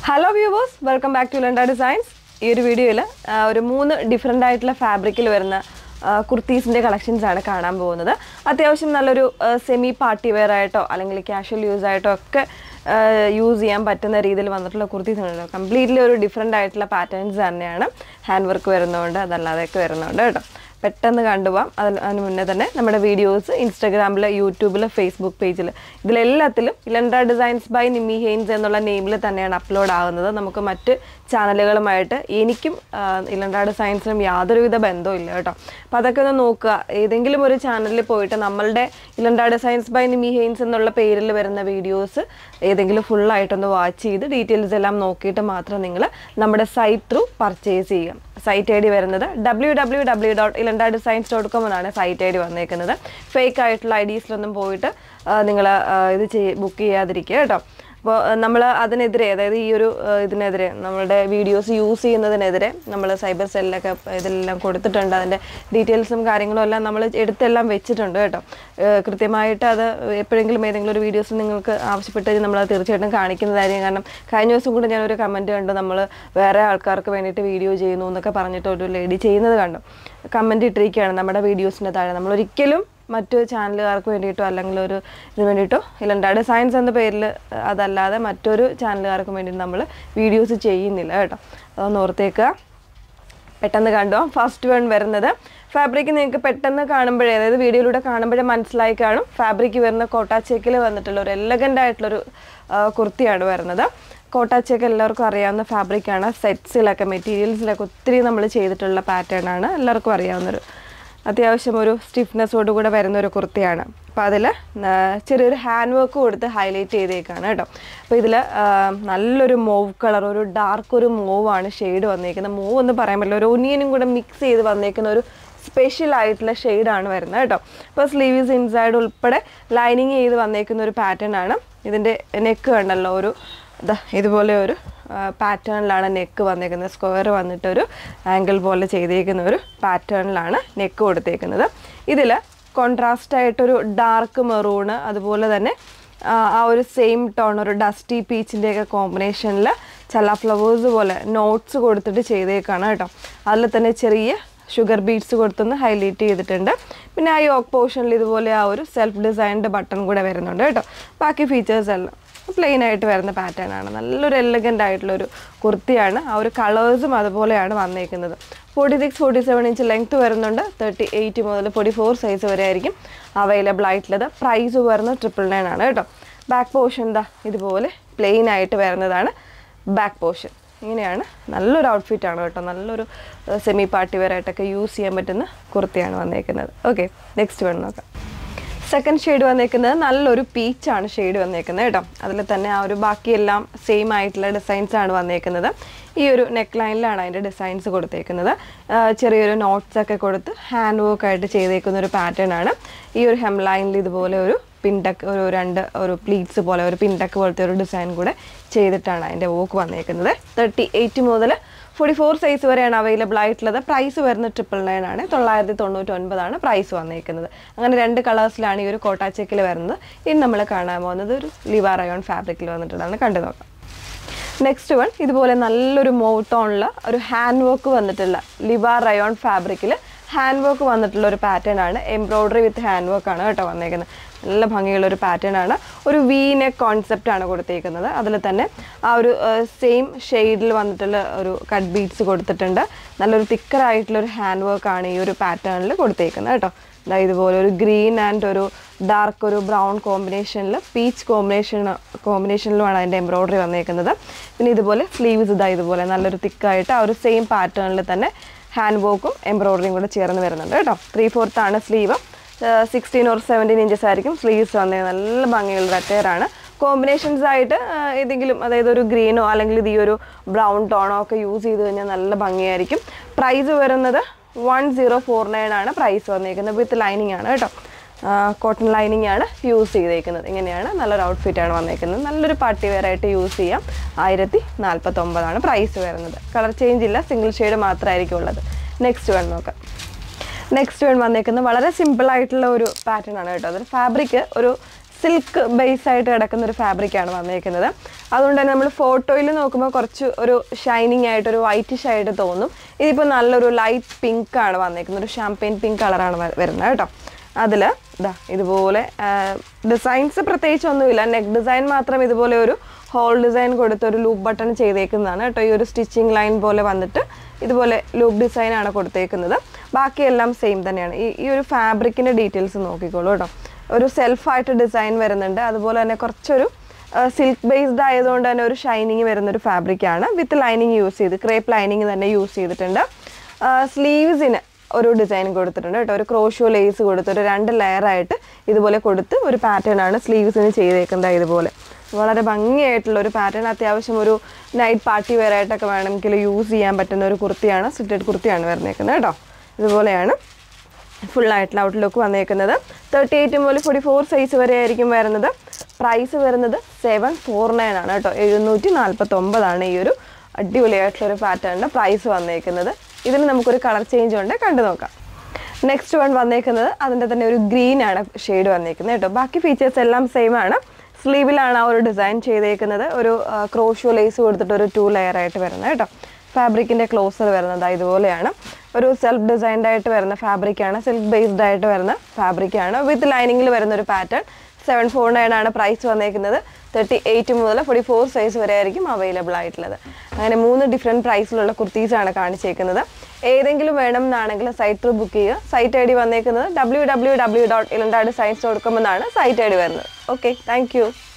hello viewers welcome back to ലണ്ട designs ഈ ഒരു വീഡിയോയിൽ ഒരു മൂന്ന് ഡിഫറെൻ്റ് ആയിട്ടുള്ള ഫാബ്രിക്കിൽ വരുന്ന കുർത്തീസിൻ്റെ കളക്ഷൻസ് ആണ് കാണാൻ പോകുന്നത് അത്യാവശ്യം നല്ലൊരു സെമി പാർട്ടി വെയർ ആയിട്ടോ അല്ലെങ്കിൽ കാഷ്വൽ യൂസ് ആയിട്ടോ ഒക്കെ യൂസ് ചെയ്യാൻ പറ്റുന്ന രീതിയിൽ വന്നിട്ടുള്ള കുർത്തീസ് ഉണ്ടല്ലോ കംപ്ലീറ്റ്ലി ഒരു ഡിഫറെൻ്റ് ആയിട്ടുള്ള പാറ്റേൺസ് തന്നെയാണ് ഹാൻഡ് വർക്ക് വരുന്നതുകൊണ്ട് അതല്ലാതെയൊക്കെ വരുന്നുണ്ട് കേട്ടോ പെട്ടെന്ന് കണ്ടുപോകാം അതിന് അതിന് മുന്നേ തന്നെ നമ്മുടെ വീഡിയോസ് ഇൻസ്റ്റാഗ്രാമിൽ യൂട്യൂബിൽ ഫേസ്ബുക്ക് പേജിൽ ഇതിലെല്ലാത്തിലും ഇലൻഡ്ര ഡിസൈൻസ് ബൈ നിമ്മി ഹെയിൻസ് എന്നുള്ള നെയിമിൽ തന്നെയാണ് അപ്ലോഡ് ആകുന്നത് നമുക്ക് മറ്റ് ചാനലുകളുമായിട്ട് എനിക്കും ഇലൻഡ്ര ഡിസൈൻസിനും യാതൊരുവിധ ബന്ധവും ഇല്ല കേട്ടോ അപ്പോൾ അതൊക്കെ ഒന്ന് നോക്കുക ഏതെങ്കിലും ഒരു ചാനലിൽ പോയിട്ട് നമ്മളുടെ ഇലൻഡ്ര ഡിസൈൻസ് ബൈ നിമ്മി ഹെയിൻസ് എന്നുള്ള പേരിൽ വരുന്ന വീഡിയോസ് ഏതെങ്കിലും ഫുള്ളായിട്ടൊന്ന് വാച്ച് ചെയ്ത് ഡീറ്റെയിൽസ് എല്ലാം നോക്കിയിട്ട് മാത്രം നിങ്ങൾ നമ്മുടെ സൈറ്റ് ത്രൂ പർച്ചേസ് ചെയ്യുക സൈറ്റ് ഐ ഡി വരുന്നത് ഡബ്ല്യൂ ഡബ്ല്യൂ ഡബ്ല്യൂ ഡോട്ട് ഇലണ്ട ഡിസൈൻസ് ഡോട്ട് കോം എന്നാണ് സൈറ്റ് ഐ ഡി വന്നേക്കുന്നത് ഫേക്ക് ആയിട്ടുള്ള ഐ ഡീസിലൊന്നും പോയിട്ട് നിങ്ങൾ ഇത് ചെയ് ബുക്ക് ചെയ്യാതിരിക്കുക കേട്ടോ അപ്പോൾ നമ്മൾ അതിനെതിരെ അതായത് ഈ ഒരു ആ, ഇതിനെതിരെ നമ്മളുടെ വീഡിയോസ് യൂസ് ചെയ്യുന്നതിനെതിരെ നമ്മൾ സൈബർ സെല്ലൊക്കെ ഇതെല്ലാം കൊടുത്തിട്ടുണ്ട് അതിൻ്റെ ഡീറ്റെയിൽസും കാര്യങ്ങളും എല്ലാം നമ്മൾ എടുത്തെല്ലാം വെച്ചിട്ടുണ്ട് കേട്ടോ ഏഹ് കൃത്യമായിട്ട് അത് എപ്പോഴെങ്കിലും ഏതെങ്കിലും ഒരു വീഡിയോസ് നിങ്ങൾക്ക് ആവശ്യപ്പെട്ട് നമ്മൾ തീർച്ചയായിട്ടും കാണിക്കുന്നതായിരിക്കും കാരണം കഴിഞ്ഞ ദിവസം കൂടെ ഞാനൊരു കമൻറ്റ് കണ്ടു നമ്മൾ വേറെ ആൾക്കാർക്ക് വേണ്ടിയിട്ട് വീഡിയോ ചെയ്യുന്നു എന്നൊക്കെ പറഞ്ഞിട്ട് ഒരു ലേഡി ചെയ്യുന്നത് കണ്ടു കമൻറ്റ് ഇട്ടിരിക്കുകയാണ് നമ്മുടെ വീഡിയോസിൻ്റെ താഴെ നമ്മൾ ഒരിക്കലും മറ്റു ചാനലുകാർക്ക് വേണ്ടിയിട്ടോ അല്ലെങ്കിൽ ഒരു ഇതിന് വേണ്ടിയിട്ടോ ഇല്ലണ്ട ഡിസൈൻസ് എന്ന പേരിൽ അതല്ലാതെ മറ്റൊരു ചാനലുകാർക്ക് വേണ്ടിയിട്ട് നമ്മൾ വീഡിയോസ് ചെയ്യുന്നില്ല കേട്ടോ അതൊന്ന് ഓർത്തേക്കുക പെട്ടെന്ന് കണ്ടോ ഫസ്റ്റ് വൺ വരുന്നത് ഫാബ്രിക് നിങ്ങൾക്ക് പെട്ടെന്ന് കാണുമ്പോഴേ അതായത് വീഡിയോയിലൂടെ കാണുമ്പോഴേ മനസ്സിലായി കാണും ഫാബ്രിക് വരുന്ന കോട്ടാച്ചേക്കിൽ വന്നിട്ടുള്ള ഒരു എലഗൻ്റ് ആയിട്ടുള്ളൊരു ആ, കുർത്തിയാണ് വരുന്നത് കോട്ടാച്ചേക്ക് എല്ലാവർക്കും അറിയാവുന്ന ഫാബ്രിക്കാണ് സെറ്റ്സിലൊക്കെ മെറ്റീരിയൽസിലൊക്കെ ഒത്തിരി നമ്മൾ ചെയ്തിട്ടുള്ള പാറ്റേൺ ആണ് എല്ലാവർക്കും അറിയാവുന്നൊരു അത്യാവശ്യം ഒരു സ്റ്റിഫ്നെസ്സോട് കൂടെ വരുന്ന ഒരു കുർത്തിയാണ് അപ്പോൾ അതിൽ ചെറിയൊരു ഹാൻഡ് വർക്ക് കൊടുത്ത് ഹൈലൈറ്റ് ചെയ്തേക്കാണ് കേട്ടോ അപ്പോൾ ഇതിൽ നല്ലൊരു മൂവ് കളർ ഒരു ഡാർക്ക് ഒരു മൂവാണ് ഷെയ്ഡ് വന്നേക്കുന്നത് മൂവ് എന്ന് പറയാൻ പറ്റില്ല ഒരു ഒനിയനും കൂടെ മിക്സ് ചെയ്ത് വന്നേക്കുന്ന ഒരു സ്പെഷ്യൽ ആയിട്ടുള്ള ഷെയ്ഡാണ് വരുന്നത് കേട്ടോ അപ്പോൾ സ്ലീവ്സ് ഇൻസൈഡ് ഉൾപ്പെടെ ലൈനിങ് ചെയ്ത് വന്നേക്കുന്ന ഒരു പാറ്റേൺ ആണ് ഇതിൻ്റെ നെക്ക് കണ്ടല്ലോ ഒരു ദാ ഇതുപോലെ ഒരു പാറ്റേണിലാണ് നെക്ക് വന്നേക്കുന്നത് സ്ക്വയർ വന്നിട്ട് ഒരു ആംഗിൾ പോലെ ചെയ്തേക്കുന്ന ഒരു പാറ്റേണിലാണ് നെക്ക് കൊടുത്തേക്കുന്നത് ഇതിൽ കോൺട്രാസ്റ്റ് ആയിട്ടൊരു ഡാർക്ക് മെറൂണ് അതുപോലെ തന്നെ ആ ആ ഒരു സെയിം ടോൺ ഒരു ഡസ്റ്റി പീച്ചിൻ്റെയൊക്കെ കോമ്പിനേഷനിൽ ചല ഫ്ലവേഴ്സ് പോലെ നോട്ട്സ് കൊടുത്തിട്ട് ചെയ്തേക്കാണ് കേട്ടോ അതിൽ തന്നെ ചെറിയ ഷുഗർ ബീഡ്സ് കൊടുത്തൊന്ന് ഹൈലൈറ്റ് ചെയ്തിട്ടുണ്ട് പിന്നെ ആ യോക്ക് പോർഷനിൽ ഇതുപോലെ ആ ഒരു സെൽഫ് ഡിസൈൻഡ് ബട്ടൺ കൂടെ വരുന്നുണ്ട് കേട്ടോ ബാക്കി ഫീച്ചേഴ്സ് എല്ലാം പ്ലെയിൻ ആയിട്ട് വരുന്ന പാറ്റേൺ ആണ് നല്ലൊരു എലഗൻ്റ് ആയിട്ടുള്ളൊരു കുർത്തിയാണ് ആ ഒരു കളേഴ്സും അതുപോലെയാണ് വന്നേക്കുന്നത് forty six forty seven inch length വരുന്നുണ്ട് തേർട്ടി എയ്റ്റ് മുതൽ ഫോർട്ടി ഫോർ സൈസ് വരെ ആയിരിക്കും അവൈലബിൾ ആയിട്ടുള്ളത് പ്രൈസ് വരുന്നത് ട്രിപ്പിൾ നയൻ ആണ് കേട്ടോ ബാക്ക് പോർഷൻ എന്താ ഇതുപോലെ പ്ലെയിൻ ആയിട്ട് വരുന്നതാണ് ബാക്ക് പോർഷൻ ഇങ്ങനെയാണ് നല്ലൊരു ഔട്ട്ഫിറ്റാണ് കേട്ടോ നല്ലൊരു സെമി പാർട്ടി വെയർ ആയിട്ടൊക്കെ യൂസ് ചെയ്യാൻ പറ്റുന്ന കുർത്തിയാണ് വന്നേക്കുന്നത് ഓക്കെ നെക്സ്റ്റ് വേണം നോക്കാം സെക്കൻഡ് ഷെയ്ഡ് വന്നേക്കുന്നത് നല്ലൊരു പീച്ചാണ് ഷെയ്ഡ് വന്നേക്കുന്നത് കേട്ടോ അതിൽ തന്നെ ആ ഒരു ബാക്കിയെല്ലാം സെയിം ആയിട്ടുള്ള ഡിസൈൻസ് ആണ് വന്നേക്കുന്നത് ഈ ഒരു നെക്ക് ലൈനിലാണ് അതിൻ്റെ ഡിസൈൻസ് കൊടുത്തേക്കുന്നത് ആ, ചെറിയൊരു നോട്ട്സ് ഒക്കെ കൊടുത്ത് ഹാൻഡ് വർക്ക് ആയിട്ട് ചെയ്തേക്കുന്ന ഒരു പാറ്റേൺ ആണ് ഈ ഒരു ഹെം ലൈനിൽ ഇതുപോലെ ഒരു പിൻടക്ക് ഒരു രണ്ട് ഒരു പ്ലീറ്റ്സ് പോലെ ഒരു പിൻടക്ക് പോലത്തെ ഒരു ഡിസൈൻ കൂടെ ചെയ്തിട്ടാണ് അതിൻ്റെ വോക്ക് വന്നേക്കുന്നത് തേർട്ടി എയ്റ്റ് മുതൽ ഫോർട്ടി ഫോർ സൈസ് വരെയാണ് അവൈലബിൾ ആയിട്ടുള്ളത് പ്രൈസ് വരുന്നത് ട്രിപ്പിൾ നയൻ ആണ് തൊള്ളായിരത്തി തൊണ്ണൂറ്റി ഒൻപതാണ് പ്രൈസ് വന്നേക്കുന്നത് അങ്ങനെ രണ്ട് കളേഴ്സിലാണ് ഈ ഒരു കോട്ടാച്ചെക്കിൽ വരുന്നത് ഇനി നമ്മൾ കാണാൻ പോകുന്നത് ഒരു ലിവാ റയോൺ ഫാബ്രിക്കിൽ വന്നിട്ടുള്ളതാണ് കണ്ടു നോക്കാം നെക്സ്റ്റ് വൺ ഇതുപോലെ നല്ലൊരു മൗത്തോണിൽ ഒരു ഹാൻഡ് വർക്ക് വന്നിട്ടുള്ള ലിവാ റയോൺ ഫാബ്രിക്കിൽ ഹാൻഡ് വർക്ക് വന്നിട്ടുള്ള ഒരു പാറ്റേൺ ആണ് എംബ്രോയ്ഡറി വിത്ത് ഹാൻഡ് വർക്ക് ആണ് കേട്ടോ വന്നേക്കുന്നത് നല്ല ഭംഗിയുള്ള ഒരു പാറ്റേൺ ആണ് ഒരു വി നെക്ക് കോൺസെപ്റ്റ് ആണ് കൊടുത്തേക്കുന്നത് അതിൽ തന്നെ ആ ഒരു സെയിം ഷെയ്ഡിൽ വന്നിട്ടുള്ള ഒരു കട്ട് ബീഡ്സ് കൊടുത്തിട്ടുണ്ട് നല്ലൊരു thicker ആയിട്ടുള്ള ഒരു ഹാൻഡ് വർക്ക് ആണ് ഈ ഒരു പാറ്റേണിൽ കൊടുത്തേക്കുന്നത് കേട്ടോ ദാ ഇതുപോലെ ഒരു ഗ്രീൻ ആൻഡ് ഒരു ഡാർക്ക് ഒരു ബ്രൗൺ കോമ്പിനേഷനിൽ പീച്ച് കോമ്പിനേഷൻ കോമ്പിനേഷനിലുമാണ് അതിൻ്റെ എംബ്രോയ്ഡറി വന്നേക്കുന്നത് പിന്നെ ഇതുപോലെ സ്ലീവ്സ് ഇതാ ഇതുപോലെ നല്ലൊരു തിക്കായിട്ട് ആ ഒരു സെയിം പാറ്റേണിൽ തന്നെ ഹാൻഡ് വർക്കും എംബ്രോയ്ഡറിയും കൂടെ ചേർന്ന് വരുന്നുണ്ട് കേട്ടോ ത്രീ ഫോർത്ത് ആണ് sleeve sixteen or seventeen inches ആയിരിക്കും സ്ലീവ്സ് വന്നത് നല്ല ഭംഗിയുള്ള അറ്റയറാണ് കോമ്പിനേഷൻസ് ആയിട്ട് ആ, ഏതെങ്കിലും അതായത് ഒരു ഗ്രീനോ അല്ലെങ്കിൽ ഇത് ഈ ഒരു ബ്രൗൺ ടോണോ ഒക്കെ യൂസ് ചെയ്ത് കഴിഞ്ഞാൽ നല്ല ഭംഗിയായിരിക്കും പ്രൈസ് വരുന്നത് വൺ സീറോ ഫോർ നയൻ ആണ് പ്രൈസ് വന്നേക്കുന്നത് വിത്ത് ലൈനിങ് ആണ് കേട്ടോ കോട്ടൺ ലൈനിങ് ആണ് യൂസ് ചെയ്തേക്കുന്നത് ഇങ്ങനെയാണ് നല്ലൊരു ഔട്ട്ഫിറ്റ് ആണ് വന്നേക്കുന്നത് നല്ലൊരു പാർട്ടി വെയർ ആയിട്ട് യൂസ് ചെയ്യാം ആയിരത്തി നാൽപ്പത്തൊമ്പതാണ് പ്രൈസ് വരുന്നത് കളർ ചേഞ്ച് ഇല്ല സിംഗിൾ ഷെയ്ഡ് മാത്രമായിരിക്കും ഉള്ളത് നെക്സ്റ്റ് വേണം നോക്കാം നെക്സ്റ്റ് വൺ വന്നേക്കുന്നത് വളരെ സിമ്പിൾ ആയിട്ടുള്ള ഒരു പാറ്റേൺ ആണ് കേട്ടോ അതിൽ ഫാബ്രിക് ഒരു സിൽക്ക് ബേസ് ആയിട്ട് കിടക്കുന്ന ഒരു ഫാബ്രിക്കാണ് വന്നേക്കുന്നത് അതുകൊണ്ട് തന്നെ നമ്മൾ ഫോട്ടോയിൽ നോക്കുമ്പോൾ കുറച്ച് ഒരു ഷൈനിങ് ആയിട്ട് ഒരു വൈറ്റിഷ് ആയിട്ട് തോന്നും ഇതിപ്പോൾ നല്ലൊരു ലൈറ്റ് പിങ്ക് ആണ് വന്നേക്കുന്നത് ഒരു ഷാമ്പെയിൻ പിങ്ക് കളറാണ് വരുന്നത് കേട്ടോ അതിൽ ഇതാ ഇതുപോലെ ഡിസൈൻസ് പ്രത്യേകിച്ച് ഒന്നുമില്ല നെക്ക് ഡിസൈൻ മാത്രം ഇതുപോലെ ഒരു ഹോൾ ഡിസൈൻ കൊടുത്ത് ഒരു ലൂപ്പ് ബട്ടൺ ചെയ്തേക്കുന്നതാണ് കേട്ടോ ഈ ഒരു സ്റ്റിച്ചിങ് ലൈൻ പോലെ വന്നിട്ട് ഇതുപോലെ ലൂപ്പ് ഡിസൈൻ ആണ് കൊടുത്തേക്കുന്നത് ബാക്കിയെല്ലാം സെയിം തന്നെയാണ് ഈ ഈ ഒരു ഫാബ്രിക്കിൻ്റെ ഡീറ്റെയിൽസ് നോക്കിക്കോളൂ കേട്ടോ ഒരു സെൽഫായിട്ട് ഡിസൈൻ വരുന്നുണ്ട് അതുപോലെ തന്നെ കുറച്ചൊരു സിൽക്ക് ബേസ്ഡ് ആയതുകൊണ്ട് തന്നെ ഒരു ഷൈനിങ് വരുന്നൊരു ഫാബ്രിക്കാണ് വിത്ത് ലൈനിങ് യൂസ് ചെയ്ത് ക്രേപ്പ് ലൈനിങ് തന്നെ യൂസ് ചെയ്തിട്ടുണ്ട് സ്ലീവ്സിന് ഒരു ഡിസൈൻ കൊടുത്തിട്ടുണ്ട് കേട്ടോ ഒരു ക്രോഷോ ലേസ് കൊടുത്ത് ഒരു രണ്ട് ലെയറായിട്ട് ഇതുപോലെ കൊടുത്ത് ഒരു പാറ്റേൺ ആണ് സ്ലീവ്സിന് ചെയ്തേക്കുന്നത് ഇതുപോലെ വളരെ ഭംഗിയായിട്ടുള്ള ഒരു പാറ്റേൺ അത്യാവശ്യം ഒരു നൈറ്റ് പാർട്ടി വെയർ ആയിട്ടൊക്കെ വേണമെങ്കിൽ യൂസ് ചെയ്യാൻ പറ്റുന്ന ഒരു കുർത്തിയാണ് സ്റ്റിറ്റഡ് കുർത്തിയാണ് വരുന്നേക്കുന്നത് കേട്ടോ ഇതുപോലെയാണ് ഫുൾ ആയിട്ടുള്ള ഔട്ട്ലുക്ക് വന്നേക്കുന്നത് തേർട്ടി എയ്റ്റ് മുതൽ ഫോർട്ടി ഫോർ സൈസ് വരെ ആയിരിക്കും വരുന്നത് പ്രൈസ് വരുന്നത് സെവൻ ഫോർ നയൻ ആണ് കേട്ടോ എഴുന്നൂറ്റി നാൽപ്പത്തൊമ്പതാണ് ഈ ഒരു അടിപൊളിയായിട്ടുള്ള ഒരു പാറ്റേണിൻ്റെ പ്രൈസ് വന്നേക്കുന്നത് ഇതിന് നമുക്കൊരു കളർ ചേഞ്ച് ഉണ്ട് കണ്ടു നോക്കാം നെക്സ്റ്റ് വൺ വന്നേക്കുന്നത് അതിൻ്റെ തന്നെ ഒരു ഗ്രീൻ ആണ് ഷെയ്ഡ് വന്നേക്കുന്നത് കേട്ടോ ബാക്കി ഫീച്ചേഴ്സ് എല്ലാം സെയിം ആണ് സ്ലീവിലാണ് ആ ഒരു ഡിസൈൻ ചെയ്തേക്കുന്നത് ഒരു ക്രോഷോ ലേസ് കൊടുത്തിട്ട് ഒരു ടു ലെയർ ആയിട്ട് വരുന്നത് കേട്ടോ ഫാബ്രിക്കിൻ്റെ ക്ലോസർ വരുന്നത് ഇതുപോലെയാണ് ഒരു സെൽഫ് ഡിസൈൻഡ് ആയിട്ട് വരുന്ന ഫാബ്രിക്കാണ് സിൽക്ക് ബേസ്ഡ് ആയിട്ട് വരുന്ന ഫാബ്രിക്കാണ് വിത്ത് ലൈനിങ്ങിൽ വരുന്ന ഒരു പാറ്റേൺ സെവൻ ഫോർ നയൻ ആണ് പ്രൈസ് വന്നേക്കുന്നത് തേർട്ടി എയ്റ്റ് മുതൽ ഫോർട്ടി ഫോർ സൈസ് വരെ ആയിരിക്കും അവൈലബിൾ ആയിട്ടുള്ളത് അങ്ങനെ മൂന്ന് ഡിഫറെൻറ്റ് പ്രൈസിലുള്ള കുർത്തീസാണ് കാണിച്ചേക്കുന്നത് ഏതെങ്കിലും വേണം എന്നാണെങ്കിൽ സൈറ്റ് ത്രൂ ബുക്ക് ചെയ്യുക സൈറ്റ് ഐ ഡി വന്നേക്കുന്നത് ഡബ്ല്യൂ ഡബ്ല്യൂ ഡബ്ല്യൂ ഡോട്ട് ഇലണ്ടാട് സയൻസ് ഡോട്ട് കോം എന്നാണ് സൈറ്റ് ഐ ഡി വരുന്നത് ഓക്കെ താങ്ക് യു